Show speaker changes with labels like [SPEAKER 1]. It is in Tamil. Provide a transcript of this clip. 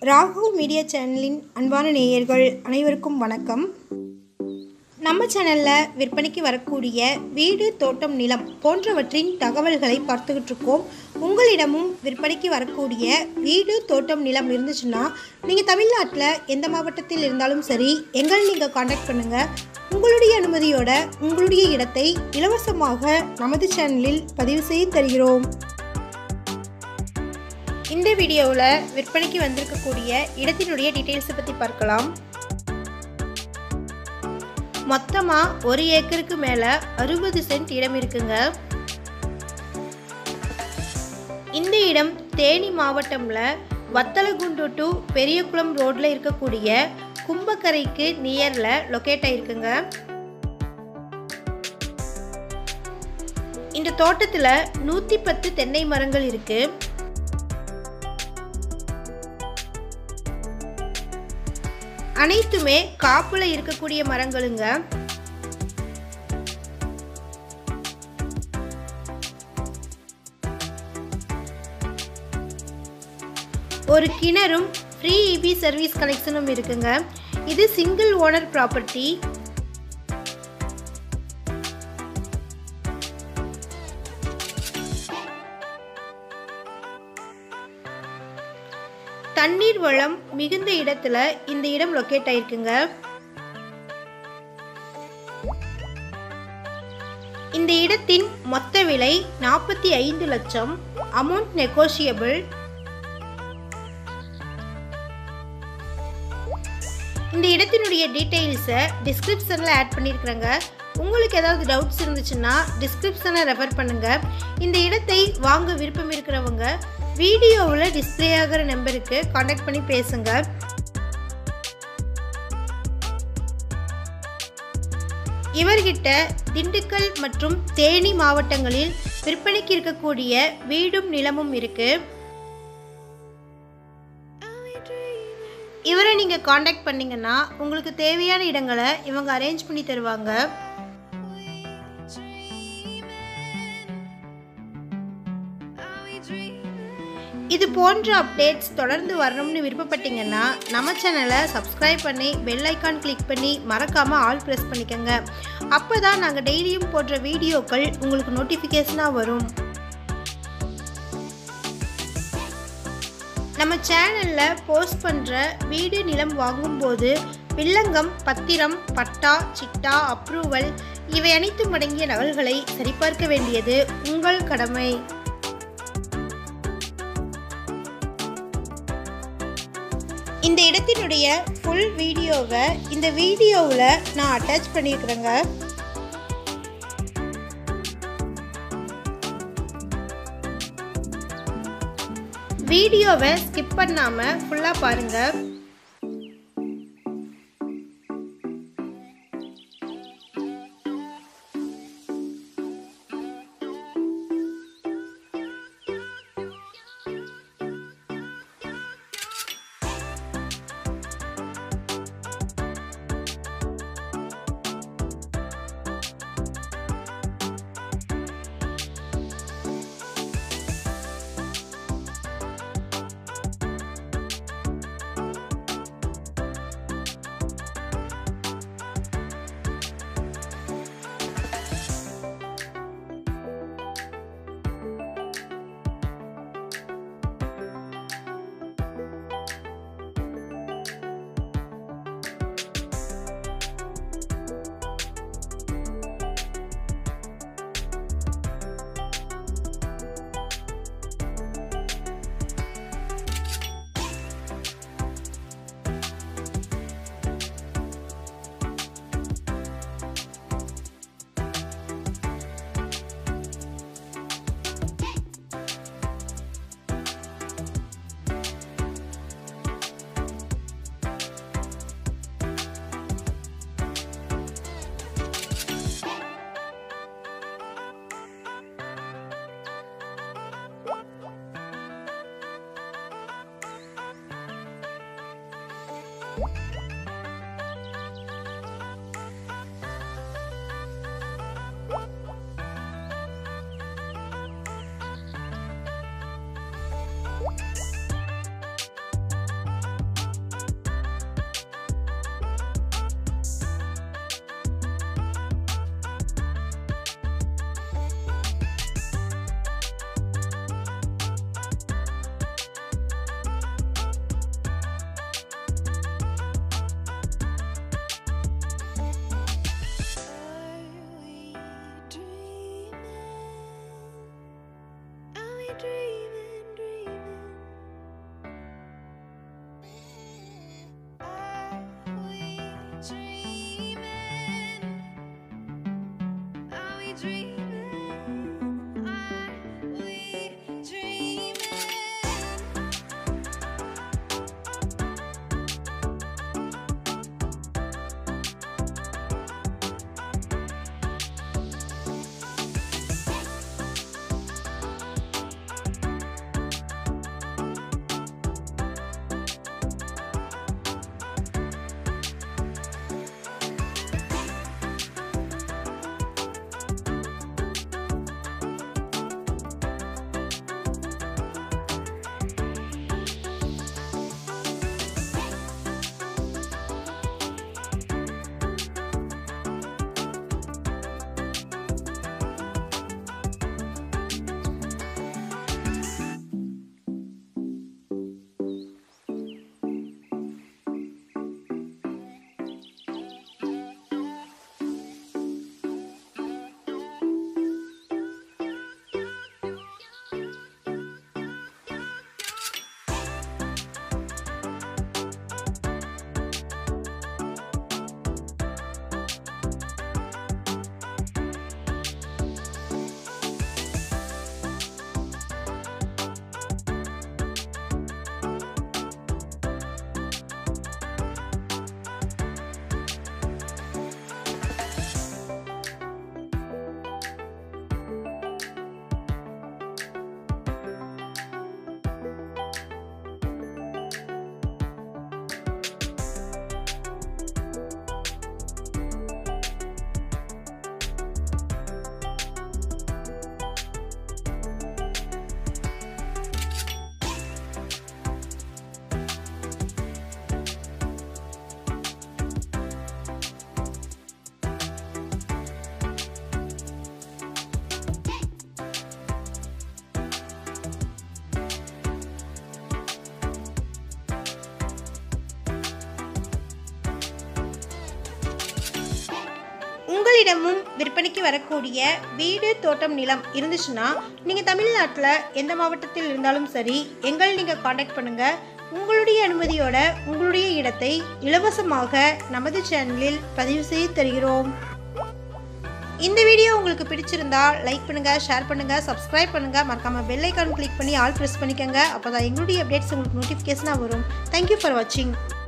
[SPEAKER 1] ராகு மீடியா சேனலின் அன்பான நேயர்கள் அனைவருக்கும் வணக்கம் நம்ம சேனலில் விற்பனைக்கு வரக்கூடிய வீடு தோட்டம் நிலம் போன்றவற்றின் தகவல்களை பார்த்துக்கிட்டு இருக்கோம் உங்களிடமும் விற்பனைக்கு வரக்கூடிய வீடு தோட்டம் நிலம் இருந்துச்சுன்னா நீங்கள் தமிழ்நாட்டில் எந்த மாவட்டத்தில் இருந்தாலும் சரி எங்களை நீங்கள் காண்டாக்ட் பண்ணுங்கள் உங்களுடைய அனுமதியோட உங்களுடைய இடத்தை இலவசமாக நமது சேனலில் பதிவு செய்து தருகிறோம் இந்த வீடியோவில் விற்பனைக்கு வந்திருக்கக்கூடிய இடத்தினுடைய டீட்டெயில்ஸை பற்றி பார்க்கலாம் மொத்தமாக ஒரு ஏக்கருக்கு மேலே அறுபது சென்ட் இடம் இருக்குங்க இந்த இடம் தேனி மாவட்டம்ல வத்தலகுண்டு டு பெரியகுளம் ரோட்ல இருக்கக்கூடிய கும்பக்கரைக்கு நியர்ல லொக்கேட் ஆயிருக்குங்க இந்த தோட்டத்தில் நூற்றி பத்து தென்னை மரங்கள் இருக்கு அனைத்துமே காப்புல இருக்கக்கூடிய மரங்களுங்க ஒரு கிணறும் ஃப்ரீ இபி சர்வீஸ் கனெக்ஷனும் இருக்குங்க இது சிங்கிள் ஓனர் ப்ராப்பர்ட்டி தண்ணீர் வளம் மிகுந்த இடத்துல இந்த இடம் லொக்கேட் ஆயிருக்குங்க இந்த இடத்தின் மொத்த விலை நாற்பத்தி ஐந்து லட்சம் அமௌண்ட் நெகோஷியபிள் இந்த இடத்தினுடைய டீட்டெயில்ஸை டிஸ்கிரிப்ஷனில் ஆட் பண்ணியிருக்கிறேங்க உங்களுக்கு ஏதாவது டவுட்ஸ் இருந்துச்சுன்னா டிஸ்கிரிப்ஷனை ரெஃபர் பண்ணுங்கள் இந்த இடத்தை வாங்க விருப்பம் இருக்கிறவங்க வீடியோவில் டிஸ்பிளே ஆகிற நம்பருக்கு காண்டாக்ட் பண்ணி பேசுங்க இவர்கிட்ட திண்டுக்கல் மற்றும் தேனி மாவட்டங்களில் விற்பனைக்கு இருக்கக்கூடிய வீடும் நிலமும் இருக்கு இவரை நீங்கள் காண்டாக்ட் பண்ணீங்கன்னா உங்களுக்கு தேவையான இடங்களை இவங்க அரேஞ்ச் பண்ணி தருவாங்க இது போன்ற அப்டேட்ஸ் தொடர்ந்து வரணும்னு விருப்பப்பட்டீங்கன்னா நம்ம சேனலை சப்ஸ்கிரைப் பண்ணி பெல் ஐக்கான் கிளிக் பண்ணி மறக்காமல் ஆல் ப்ரெஸ் பண்ணிக்கோங்க அப்போ தான் நாங்கள் டெய்லியும் போடுற வீடியோக்கள் உங்களுக்கு நோட்டிஃபிகேஷனாக வரும் நம்ம சேனலில் போஸ்ட் பண்ணுற வீடு நிலம் வாங்கும்போது வில்லங்கம் பத்திரம் பட்டா சிட்டா அப்ரூவல் இவை அனைத்தும் அடங்கிய நகல்களை சரிபார்க்க வேண்டியது உங்கள் கடமை இந்த இடத்தினுடைய ஃபுல் வீடியோவை இந்த வீடியோவில் நான் அட்டாச் பண்ணியிருக்கிறேங்க வீடியோவை ஸ்கிப் பண்ணாமல் ஃபுல்லாக பாருங்கள் உங்களிடமும் விற்பனைக்கு வரக்கூடிய வீடு தோட்டம் நிலம் இருந்துச்சுன்னா நீங்கள் தமிழ்நாட்டில் எந்த மாவட்டத்தில் இருந்தாலும் சரி எங்களை நீங்கள் காண்டாக்ட் பண்ணுங்கள் உங்களுடைய அனுமதியோட உங்களுடைய இடத்தை இலவசமாக நமது சேனலில் பதிவு செய்து தருகிறோம் இந்த வீடியோ உங்களுக்கு பிடிச்சிருந்தா லைக் பண்ணுங்க ஷேர் பண்ணுங்க சப்ஸ்கிரைப் பண்ணுங்க மறக்காம பெல் ஐக்கான் கிளிக் பண்ணி ஆல் ப்ரெஸ் பண்ணிக்கோங்க அப்போ தான் எங்களுடைய அப்டேட்ஸ் உங்களுக்கு நோட்டிஃபிகேஷனாக வரும் தேங்க்யூ ஃபார் வாட்சிங்